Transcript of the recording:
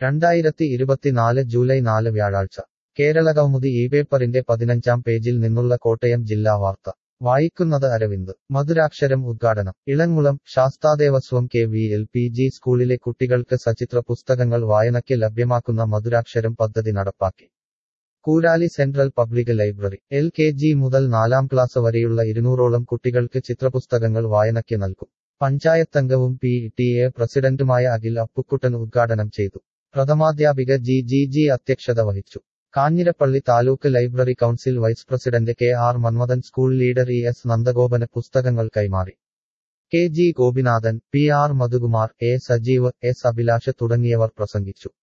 രണ്ടായിരത്തി ഇരുപത്തിനാല് ജൂലൈ നാല് വ്യാഴാഴ്ച കേരളകൗമുദി ഈ പേപ്പറിന്റെ പതിനഞ്ചാം പേജിൽ നിന്നുള്ള കോട്ടയം ജില്ലാ വാർത്ത വായിക്കുന്നത് അരവിന്ദ് മധുരാക്ഷരം ഉദ്ഘാടനം ഇളങ്കുളം ശാസ്താദേവസ്വം K V L P G സ്കൂളിലെ കുട്ടികൾക്ക് സചിത്ര പുസ്തകങ്ങൾ വായനയ്ക്ക് ലഭ്യമാക്കുന്ന മധുരാക്ഷരം പദ്ധതി നടപ്പാക്കി Koorali central public library L K G മുതൽ നാലാം ക്ലാസ് വരെയുള്ള ഇരുന്നൂറോളം കുട്ടികൾക്ക് ചിത്രപുസ്തകങ്ങൾ വായനയ്ക്ക് നൽകും പഞ്ചായത്തംഗവും പി ടി എ പ്രസിഡന്റുമായ അഖിൽ അപ്പുക്കുട്ടൻ ഉദ്ഘാടനം ചെയ്തു പ്രഥമാധ്യാപിക ജി ജി ജി അധ്യക്ഷത വഹിച്ചു Kanjirappally taluk library council vice president K R Manmadhan school leader E S നന്ദഗോപന് പുസ്തകങ്ങൾ കൈമാറി K G Gopinathan P R Madhukumar A Sajeev S Abhilash തുടങ്ങിയവർ പ്രസംഗിച്ചു